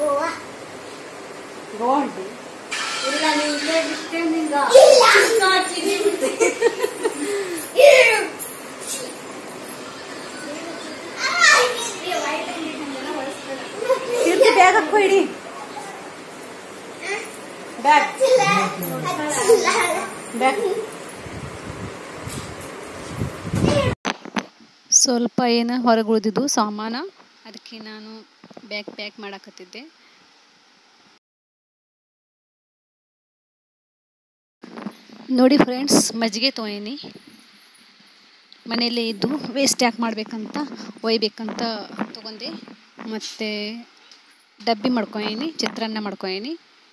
ಗೋವಾ ಗೋವಾ ಹೊಂಟಿ ಇಲ್ಲ ನೀವು ಇಲ್ಲೇ ಬಿಟ್ಟೆ ನಿಂಗ ಕೀರ್ತಿ ಬ್ಯಾಗ್ ಹಾಕೋ ಇಡಿ ಬ್ಯಾಗ್ ಬ್ಯಾಗ್ ಸ್ವಲ್ಪ ಏನು ಹೊರಗೆ ಉಳಿದಿದ್ದು ಸಾಮಾನ ಅದಕ್ಕೆ ನಾನು ಬ್ಯಾಗ್ ಪ್ಯಾಕ್ ಮಾಡಾಕತ್ತಿದ್ದೆ ನೋಡಿ ಫ್ರೆಂಡ್ಸ್ ಮಜ್ಜಿಗೆ ತೊಗೊಂಡಿನಿ ಮನೆಯಲ್ಲೇ ಇದ್ದು ವೇಸ್ಟ್ ಯಾಕೆ ಮಾಡಬೇಕಂತ ಒಯ್ಬೇಕಂತ ತೊಗೊಂಡೆ ಮತ್ತು ಡಬ್ಬಿ ಮಾಡ್ಕೊಂಡೀನಿ ಚಿತ್ರಾನ್ನ ಮಾಡ್ಕೊಂಡೀನಿ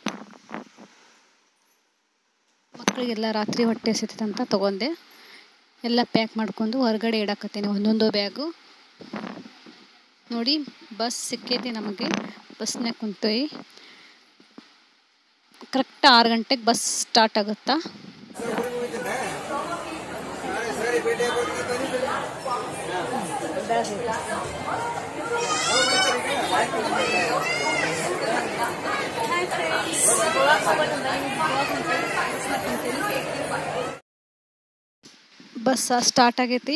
ಮಕ್ಕಳಿಗೆಲ್ಲ ರಾತ್ರಿ ಹೊಟ್ಟೆ ಹಸಿತೈತೆ ಅಂತ ತೊಗೊಂಡೆ ಎಲ್ಲ ಪ್ಯಾಕ್ ಮಾಡ್ಕೊಂಡು ಹೊರಗಡೆ ಇಡಾಕತ್ತೇನೆ ಒಂದೊಂದು ಬ್ಯಾಗು ನೋಡಿ ಬಸ್ ಸಿಕ್ಕೈತಿ ನಮಗೆ ಬಸ್ನಾಗ ಕುಂತೀವಿ ಕರೆಕ್ಟ್ ಆರು ಗಂಟೆಗೆ ಬಸ್ ಸ್ಟಾರ್ಟ್ ಆಗುತ್ತಾ ಬಸ್ ಸ್ಟಾರ್ಟ್ ಆಗೈತಿ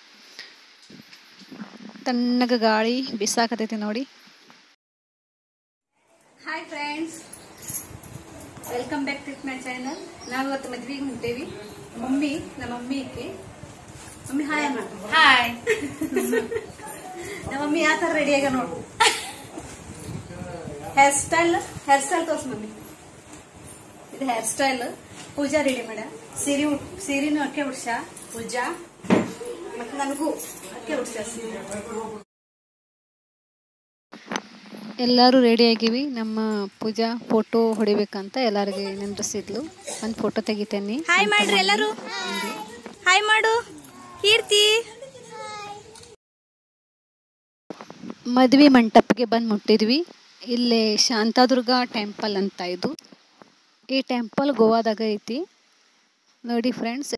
ತಣ್ಣಗ ಗಾಳಿ ಬಿಸಾಕತೈತಿ ನೋಡಿ hi friends welcome back to my channel ನಾವು ಇವತ್ತು ಮದ್ವೆಗೆ ಹೊಂಟೇವಿ ಮಮ್ಮಿ ನಮ್ಮ ಮಮ್ಮಿ ಐತಿ ಮಮ್ಮಿ ಹಾಯ್ ಅಮ್ಮ ಹಾಯ್ ನಮ್ಮ ಮಮ್ಮಿ ಯಾವ ಥರ ರೆಡಿ ಆಗ ನೋಡು ಹೇರ್ ಸ್ಟೈಲ್ ಹೇರ್ ಸ್ಟೈಲ್ ತೋರ್ಸ್ ಮಮ್ಮಿ ಇದು ಹೇರ್ ಸ್ಟೈಲ್ ಪೂಜಾ ರೆಡಿ ಮಾಡ ಸೀರೆ ಉಟ್ ಸೀರೆನೂ ಅಕ್ಕೆ ಉಡ್ಸ ಪೂಜಾ ಮತ್ತು ನನಗೂ ಅಕ್ಕೆ ಉಡ್ಸ ಸೀರೆ ಎಲ್ಲರೂ ರೆಡಿ ಆಗಿವಿ ನಮ್ಮ ಪೂಜಾ ಫೋಟೋ ಹೊಡಿಬೇಕಂತ ಎಲ್ಲರಿಗೆ ನೆನಪಿಸಿದ್ಲು ಒಂದು ಫೋಟೋ ತೆಗಿತೇನೆ ಹಾಯ್ ಮಾಡ್ರಿ ಎಲ್ಲರೂ ಹಾಯ್ ಮಾಡು ಕೀರ್ತಿ ಮದ್ವೆ ಮಂಟಪಕ್ಕೆ ಬಂದು ಮುಟ್ಟಿದ್ವಿ ಇಲ್ಲಿ ಶಾಂತಾದುರ್ಗ ಟೆಂಪಲ್ ಅಂತ ಇದು ಈ ಟೆಂಪಲ್ ಗೋವಾದಾಗ ಐತಿ ನೋಡಿ ಫ್ರೆಂಡ್ಸ್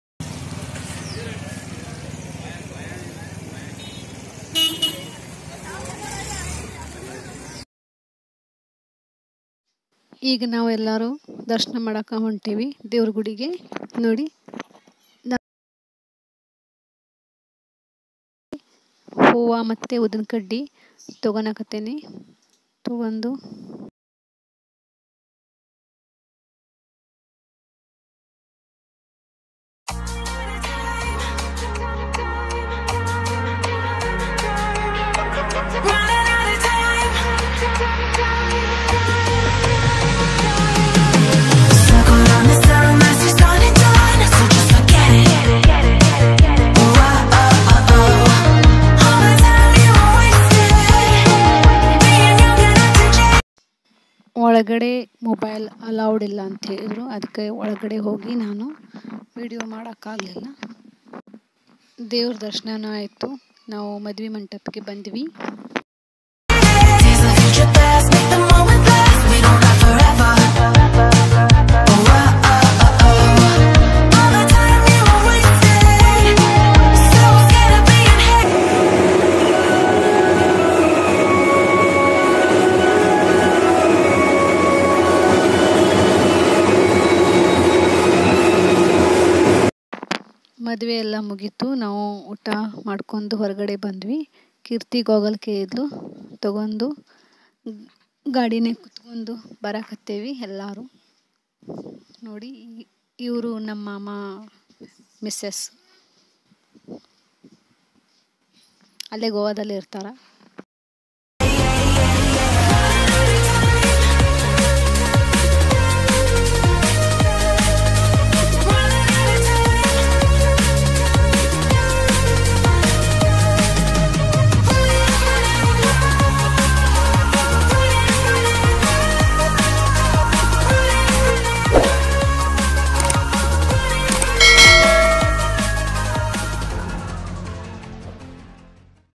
ಈಗ ನಾವು ಎಲ್ಲರೂ ದರ್ಶನ ಮಾಡಕ್ಕೆ ಹೊಂಟೀವಿ ದೇವ್ರ ಗುಡಿಗೆ ನೋಡಿ ನ- ಹೂವು ಮತ್ತು ಉದಿನ ಕಡ್ಡಿ ತೊಗೊಳಕತ್ತೇನೆ ತೊಗೊಂಡು Circle on the sun as the sun and dawn, so just forget it. Oh, oh, oh, oh, oh. All the time you were wasted, being young and untamed. ಒಳಗಡೆ ಮೊಬೈಲ್ ಅಲೌಡ್ ಇಲ್ಲ ಅಂತ ಹೇಳಿದ್ರು ಅದಕ್ಕೆ ಒಳಗಡೆ ಹೋಗಿ ನಾನು ವಿಡಿಯೋ ಮಾಡೋಕ್ಕಾಗಲಿಲ್ಲ ದೇವ್ರ ದರ್ಶನನೂ ಆಯಿತು ನಾವು ಮದುವೆ ಮಂಟಪಕ್ಕೆ ಬಂದ್ವಿ Days of future past, make the moment last. We don't have forever. Oh, oh, oh, oh, oh. All the time you were wasted, so scared of being hit. ಮದುವೆ ಎಲ್ಲ ಮುಗೀತು ನಾವು ಊಟ ಮಾಡ್ಕೊಂಡು ಹೊರಗಡೆ ಬಂದ್ವಿ ಕೀರ್ತಿ ಗೋಗಲ್ ಕೇಳಿದ್ಲು ತಗೊಂಡು ಗಾಡಿನೇ ಕುತ್ಕೊಂಡು ಬರಕತ್ತೇವಿ ಎಲ್ಲರೂ ನೋಡಿ ಇವರು ನಮ್ಮ ಮಾಮ ಮಿಸ್ಸಸ್ ಅಲ್ಲೇ ಗೋವಾದಲ್ಲಿ ಇರ್ತಾರ